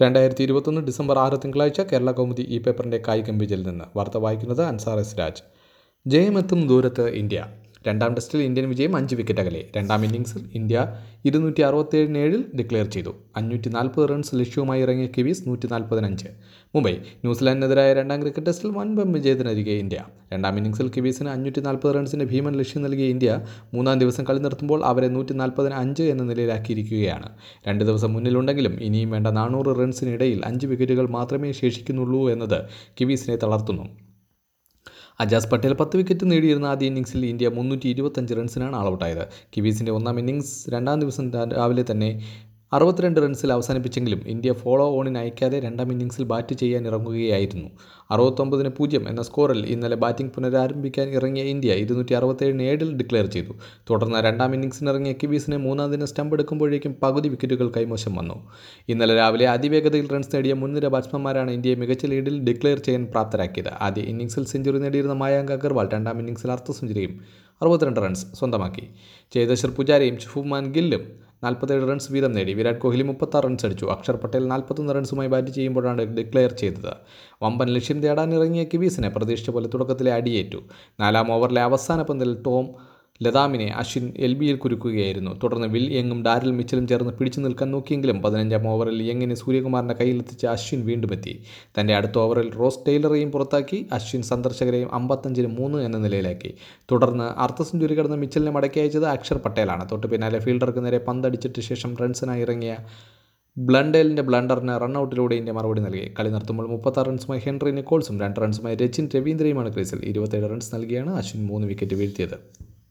രണ്ടായിരത്തി ഇരുപത്തൊന്ന് ഡിസംബർ ആറ് തിങ്കളാഴ്ച കേരള കൗമുദി ഈ പേപ്പറിൻ്റെ കായികം പേജിൽ നിന്ന് വാർത്ത വായിക്കുന്നത് അൻസാർ എസ് രാജ് ജയമെത്തും ദൂരത്ത് ഇന്ത്യ രണ്ടാം ടെസ്റ്റിൽ ഇന്ത്യൻ വിജയം അഞ്ച് വിക്കറ്റ് അകലെ രണ്ടാം ഇന്നിംഗ്സിൽ ഇന്ത്യ ഇരുന്നൂറ്റി അറുപത്തേഴിന് ഏഴിൽ ഡിക്ലെയർ ചെയ്തു അഞ്ഞൂറ്റി നാൽപ്പത് റൺസ് ലക്ഷ്യവുമായി ഇറങ്ങിയ കിവീസ് നൂറ്റി നാൽപ്പതിനഞ്ച് മുംബൈ ന്യൂസിലാൻഡിനെതിരായ രണ്ടാം ക്രിക്കറ്റ് ടെസ്റ്റിൽ വൻപം വിജയത്തിനരികെ ഇന്ത്യ രണ്ടാം ഇന്നിംഗ്സിൽ കിവീസിന് അഞ്ഞൂറ്റി നാൽപ്പത് റൺസിൻ്റെ ഭീമൻ ലക്ഷ്യം നൽകിയ ഇന്ത്യ മൂന്നാം ദിവസം കളി നിർത്തുമ്പോൾ അവരെ നൂറ്റി നാൽപ്പതിന് അഞ്ച് എന്ന നിലയിലാക്കിയിരിക്കുകയാണ് രണ്ട് ദിവസം മുന്നിലുണ്ടെങ്കിലും ഇനിയും വേണ്ട നാനൂറ് റൺസിനിടയിൽ അഞ്ച് വിക്കറ്റുകൾ മാത്രമേ ശേഷിക്കുന്നുള്ളൂ എന്നത് കിവീസിനെ തളർത്തുന്നു അജാസ് പട്ടേൽ പത്ത് വിക്കറ്റ് നേടിയിരുന്ന ആദ്യ ഇന്നിംഗ്സിൽ ഇന്ത്യ മുന്നൂറ്റി ഇരുപത്തഞ്ച് റൺസിനാണ് ആളൗട്ടായത് കിവീസിൻ്റെ ഒന്നാം ഇന്നിംഗ്സ് രണ്ടാം ദിവസം രാവിലെ തന്നെ അറുപത്തിരണ്ട് റൺസിൽ അവസാനിപ്പിച്ചെങ്കിലും ഇന്ത്യ ഫോളോ ഓണിന് അയക്കാതെ രണ്ടാം ഇന്നിംഗ്സിൽ ബാറ്റ് ചെയ്യാൻ ഇറങ്ങുകയായിരുന്നു അറുപത്തൊമ്പതിന് പൂജ്യം എന്ന സ്കോറിൽ ഇന്നലെ ബാറ്റിംഗ് പുനരാരംഭിക്കാൻ ഇറങ്ങിയ ഇന്ത്യ ഇരുന്നൂറ്റി അറുപത്തേഴിന് ഏഴിൽ ഡിക്ലെയർ ചെയ്തു തുടർന്ന് രണ്ടാം ഇന്നിംഗ്സിന് ഇറങ്ങിയ കിവീസിനെ മൂന്നാം ദിനം സ്റ്റംപ് എടുക്കുമ്പോഴേക്കും പകുതി വിക്കറ്റുകൾ കൈമോശം വന്നു ഇന്നലെ രാവിലെ അതിവേഗതയിൽ റൺസ് നേടിയ മുൻനിര ബാറ്റ്സ്മാൻമാരാണ് ഇന്ത്യയെ മികച്ച ലീഡിൽ ഡിക്ലെയർ ചെയ്യാൻ പ്രാപ്തരാക്കിയത് ആദ്യ ഇന്നിംഗ്സിൽ സെഞ്ചുറി നേടിയിരുന്ന മായാങ്ക് അഗർവാൾ രണ്ടാം ഇന്നിംഗ്സിൽ അർദ്ധ സെഞ്ചുറിയും അറുപത്തിരണ്ട് റൺസ് സ്വന്തമാക്കി ചേതേശ്വർ പുജാരയും ശുഭ്മാൻ ഗില്ലും നാൽപ്പത്തേഴ് റൺസ് വീതം നേടി വിരാട് കോഹ്ലി മുപ്പത്താറ് റൺസ് അടിച്ചു അക്ഷർ പട്ടേൽ നാൽപ്പത്തൊന്ന് റൺസുമായി ബാറ്റ് ചെയ്യുമ്പോഴാണ് ഡിക്ലെയർ ചെയ്തത് വമ്പൻ ലക്ഷ്യം തേടാനിറങ്ങിയ കിവീസിനെ പ്രതീക്ഷിച്ച പോലെ തുടക്കത്തിലെ അടിയേറ്റു നാലാം ഓവറിലെ അവസാന പന്തിൽ ടോം ലതാമിനെ അശ്വിൻ എൽ ബിയിൽ കുരുക്കുകയായിരുന്നു തുടർന്ന് വിൽ യങ്ങും ഡാരിൽ മിച്ചലും ചേർന്ന് പിടിച്ചു നിൽക്കാൻ നോക്കിയെങ്കിലും പതിനഞ്ചാം ഓവറിൽ യങ്ങിനെ സൂര്യകുമാറിൻ്റെ കയ്യിലെത്തിച്ച അശ്വിൻ വീണ്ടും എത്തി തൻ്റെ അടുത്ത ഓവറിൽ റോസ് ടൈലറെയും പുറത്താക്കി അശ്വിൻ സന്ദർശകരെയും അമ്പത്തഞ്ചിന് മൂന്ന് എന്ന നിലയിലാക്കി തുടർന്ന് അർദ്ധ സെഞ്ചുറി കടന്ന് മിച്ചലിനെ മടക്കി അയച്ചത് അക്ഷർ പട്ടേലാണ് തൊട്ട് പിന്നാലെ ഫീൽഡർക്ക് നേരെ പന്തടിച്ചിട്ട് ശേഷം റൺസിനായി ഇറങ്ങിയ ബ്ലണ്ടേലിൻ്റെ ബ്ലണ്ടറിന് റണ്ണൌട്ടിലൂടെ ഇന്ത്യ മറുപടി നൽകി കളി നിർത്തുമ്പോൾ മുപ്പത്താറ് റൺസുമായി ഹെൻറി നിക്കോൾസും രണ്ട് റൺസുമായി രച്ചിൻ രവീന്ദ്രയുമാണ് ക്രീസിൽ ഇരുപത്തേഴ് റൺസ് നൽകിയാണ് അശ്വിൻ മൂന്ന് വിക്കറ്റ് വീഴ്ത്തിയത്